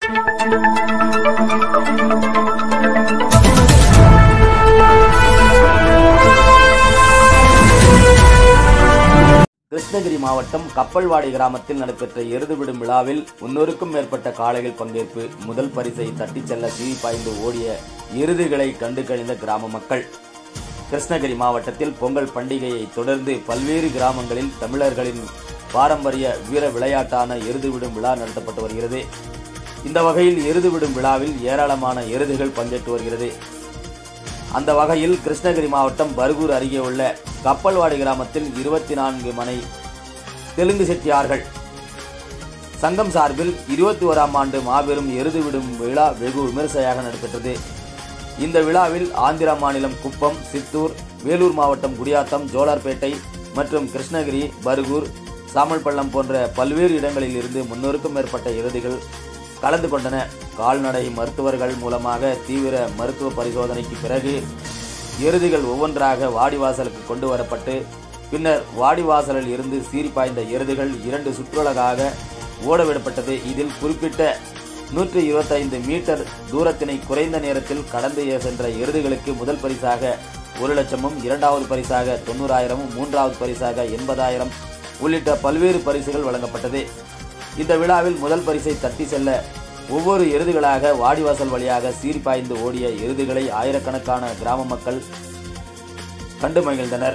கிருஷ்ணகிரி மாவட்டம் கப்பல்வாடி கிராமத்தில் நடைபெற்ற எருதுவிடும் விழாவில் முன்னூறுக்கும் மேற்பட்ட காளைகள் பங்கேற்பு முதல் பரிசை தட்டிச் செல்ல சீறி பாய்ந்து ஓடிய எருதுகளை கண்டு கழிந்த கிராம மக்கள் கிருஷ்ணகிரி மாவட்டத்தில் பொங்கல் பண்டிகையை தொடர்ந்து பல்வேறு கிராமங்களில் தமிழர்களின் பாரம்பரிய வீர விளையாட்டான எருதுவிடும் விழா நடத்தப்பட்டு வருகிறது இந்த வகையில் எருதுவிடும் விழாவில் ஏராளமான எருதுகள் பங்கேற்று வருகிறது அந்த வகையில் கிருஷ்ணகிரி மாவட்டம் பர்கூர் அருகே உள்ள கப்பல்வாடி கிராமத்தில் இருபத்தி நான்கு மனை தெலுங்கு செட்டியார்கள் சங்கம் சார்பில் இருபத்தி ஓராம் ஆண்டு மாபெரும் எருது விடும் விழா வெகு விமரிசையாக நடைபெற்றது இந்த விழாவில் ஆந்திரா மாநிலம் குப்பம் சித்தூர் வேலூர் மாவட்டம் குடியாத்தம் ஜோலார்பேட்டை மற்றும் கிருஷ்ணகிரி பர்கூர் சாமல்பள்ளம் போன்ற பல்வேறு இடங்களில் இருந்து முன்னூறுக்கும் மேற்பட்ட எருதுகள் கலந்து கொண்டன கால்நடை மருத்துவர்கள் மூலமாக தீவிர மருத்துவ பரிசோதனைக்கு பிறகு எருதுகள் ஒவ்வொன்றாக வாடிவாசலுக்கு கொண்டு வரப்பட்டு பின்னர் வாடிவாசலில் இருந்து சீறி பாய்ந்த எருதுகள் இரண்டு சுற்றுலகாக ஓடவிடப்பட்டது இதில் குறிப்பிட்ட நூற்றி இருபத்தைந்து மீட்டர் தூரத்தினை குறைந்த நேரத்தில் கடந்து சென்ற எருதுகளுக்கு முதல் பரிசாக ஒரு லட்சமும் இரண்டாவது பரிசாக தொண்ணூறாயிரமும் மூன்றாவது பரிசாக எண்பதாயிரம் உள்ளிட்ட பல்வேறு பரிசுகள் வழங்கப்பட்டது இந்த விழாவில் முதல் பரிசை தட்டி செல்ல ஒவ்வொரு எருதுகளாக வாடிவாசல் வழியாக சீறி பாய்ந்து ஓடிய எருதுகளை ஆயிரக்கணக்கான கிராம மக்கள் கண்டு மகிழ்ந்தனர்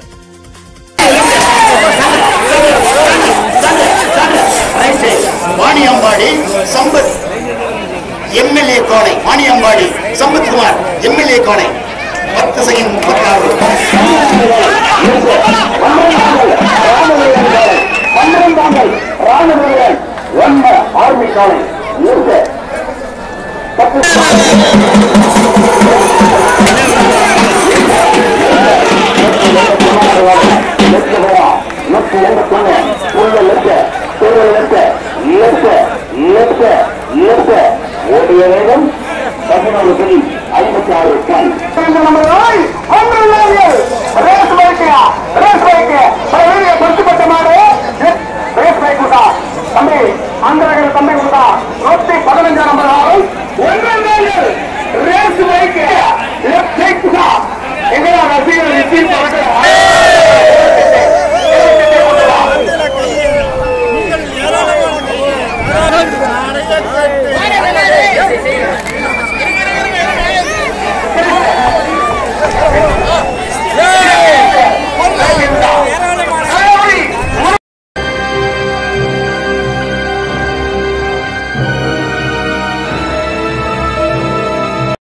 வாணியம்பாடி சம்பத் எம்எல்ஏ கோணை வாணியம்பாடி சம்பத்குமார் எம்எல்ஏ கோணை பத்து செகண்ட் முப்பத்தாறு ஆர்மி காலை ஓடிய வேகம் பதினோரு புள்ளி ஐம்பத்தி ஆறு ton race bike race bike video பொருத்தப்பட்ட மாடு ரேஸ் பைக் கொடுத்தா தம்பி அந்த தம்பி கொடுத்தா நூத்தி